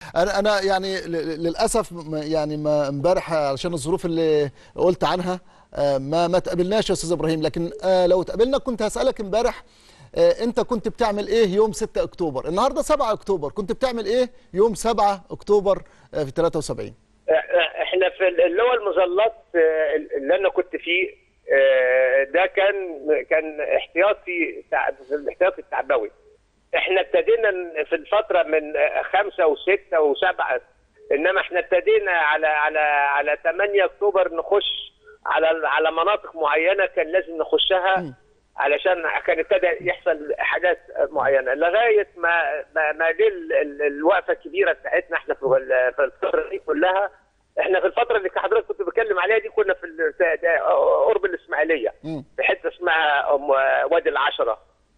انا انا يعني ل- للاسف م- يعني ما امبارح علشان الظروف اللي قلت عنها آه، ما ما تقابلناش يا استاذ ابراهيم لكن آه، لو اتقابلنا كنت هسالك امبارح آه، انت كنت بتعمل ايه يوم 6 اكتوبر النهارده 7 اكتوبر كنت بتعمل ايه يوم 7 اكتوبر آه، في 73 احنا في اللي هو المظلات آه، اللي انا كنت فيه آه، ده كان كان احتياطي تع- في الاحتياطي التعبوي احنا ابتدينا في الفتره من آه، خمسه وسته وسبعه انما احنا ابتدينا على على على 8 اكتوبر نخش على على مناطق معينه كان لازم نخشها علشان كان ابتدى يحصل حاجات معينه لغايه ما ما, ما جه ال- ال- الوقفه الكبيره بتاعتنا احنا في ال- في الفتره دي كلها احنا في الفتره اللي حضرتك كنت بتكلم عليها دي كنا في ال- في- ده- قرب الاسماعيليه مم. في حته اسمها أم وادي العشره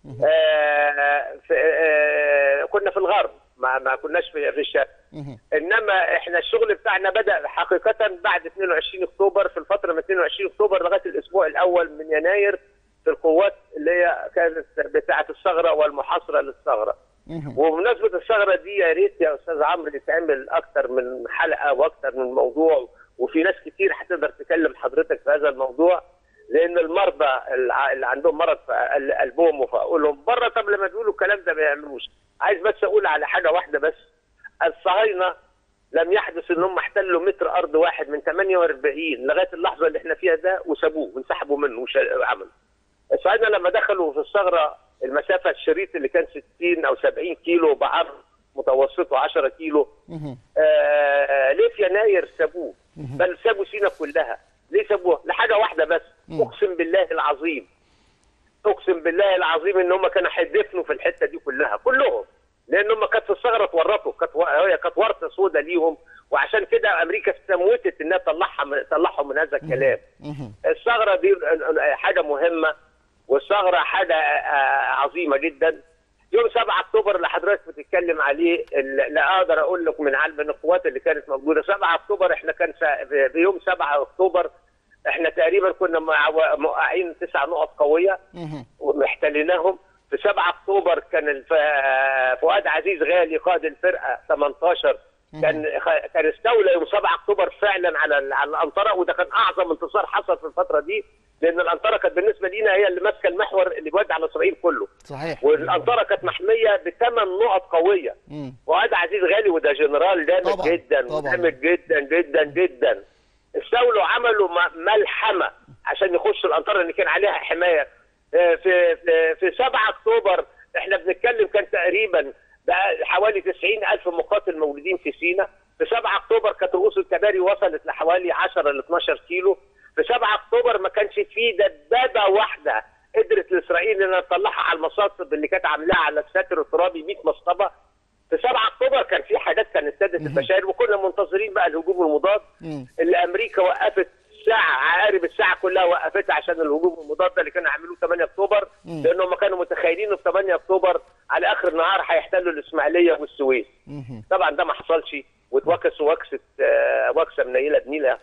آه في آه كنا في الغرب ما ما كناش في في الشرق مهم. انما احنا الشغل بتاعنا بدا حقيقه بعد 22 اكتوبر في الفتره من 22 اكتوبر لغايه الاسبوع الاول من يناير في القوات اللي هي كانت بتاعه الثغره والمحاصره للثغره. مهم. وبمناسبه الثغره دي يا ريت يا استاذ عمرو يتعمل اكتر من حلقه واكتر من موضوع وفي ناس كتير هتقدر تكلم حضرتك في هذا الموضوع لان المرضى الع- اللي عندهم مرض في ال- قلبهم وفاقول لهم بره طب لما بيقولوا الكلام ده ما يعملوش عايز بس اقول على حاجه واحده بس الصهاينه لم يحدث ان هم احتلوا متر ارض واحد من 48 لغايه اللحظه اللي احنا فيها ده وسابوه وانسحبوا منه وعملوا الصهاينه لما دخلوا في الثغره المسافه الشريط اللي كان 60 او 70 كيلو بعرض متوسطه 10 كيلو مهم. آه ليه في يناير سابوه بل سابوا سينا كلها ليه سابوها لحاجه واحده بس اقسم بالله العظيم اقسم بالله العظيم ان هم كانوا هيدفنوا في الحته دي كلها كلهم لان هم كانت في الثغره اتورطوا كانت و- هي كانت ورطه سودة ليهم وعشان كده امريكا استموتت انها تطلعها من تطلعهم من هذا الكلام مهم. الثغره دي حاجه مهمه والثغره حاجه آه، عظيمه جدا يوم 7 اكتوبر اللي حضرتك بتتكلم عليه اللي لا اقدر اقول لك من علم من القوات اللي كانت موجوده 7 اكتوبر احنا كان سا- في في يوم 7 اكتوبر احنا تقريبا كنا مع- موقعين تسع نقط قويه مهم. ومحتليناهم في 7 اكتوبر كان الف- فؤاد عزيز غالي قائد الفرقه 18 كان خ- كان استولى يوم 7 اكتوبر فعلا على ال- على الانطره وده كان اعظم انتصار حصل في الفتره دي لان الانطره كانت بالنسبه لينا هي اللي ماسكه المحور اللي بيودي على اسرائيل كله صحيح والانطره كانت محميه بثمان نقط قويه مم. فؤاد عزيز غالي وده جنرال جامد طبعاً، جدا طبعاً. جامد جدا جدا جدا استولوا عملوا م- ملحمه عشان يخشوا الانطره اللي كان عليها حمايه آه، في في في 7 اكتوبر احنا بنتكلم كان تقريبا بقى حوالي 90 الف مقاتل موجودين في سينا في 7 اكتوبر كانت رؤوس الكباري وصلت لحوالي 10 ل 12 كيلو في 7 اكتوبر ما كانش فيه دبابه واحده قدرت اسرائيل انها تطلعها على المصاصب اللي كانت عاملاها على الساتر الترابي 100 مصطبه في 7 اكتوبر كان في حاجات كانت سادت البشائر وكنا منتظرين بقى الهجوم المضاد مم. اللي امريكا وقفت ساعه عقارب الساعه كلها وقفتها عشان الهجوم المضاد اللي كانوا عاملوه 8 اكتوبر لانهم كانوا متخيلين إنه في 8 اكتوبر على اخر النهار هيحتلوا الاسماعيليه والسويس مهم. طبعا ده ما حصلش واتوكسوا وكسه آه، وكسه منيله بنيله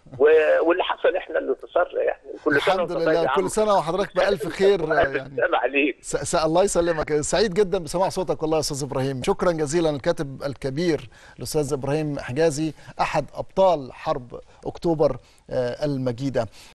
و- واللي حصل احنا اللي انتصرنا يعني كل سنه الحمد وانت طيب يا لله عم. كل سنه وحضرتك بالف خير ألف يعني سلام عليك س... س... الله يسلمك سعيد جدا بسماع صوتك والله يا استاذ ابراهيم شكرا جزيلا الكاتب الكبير الاستاذ ابراهيم حجازي احد ابطال حرب اكتوبر آه، المجيده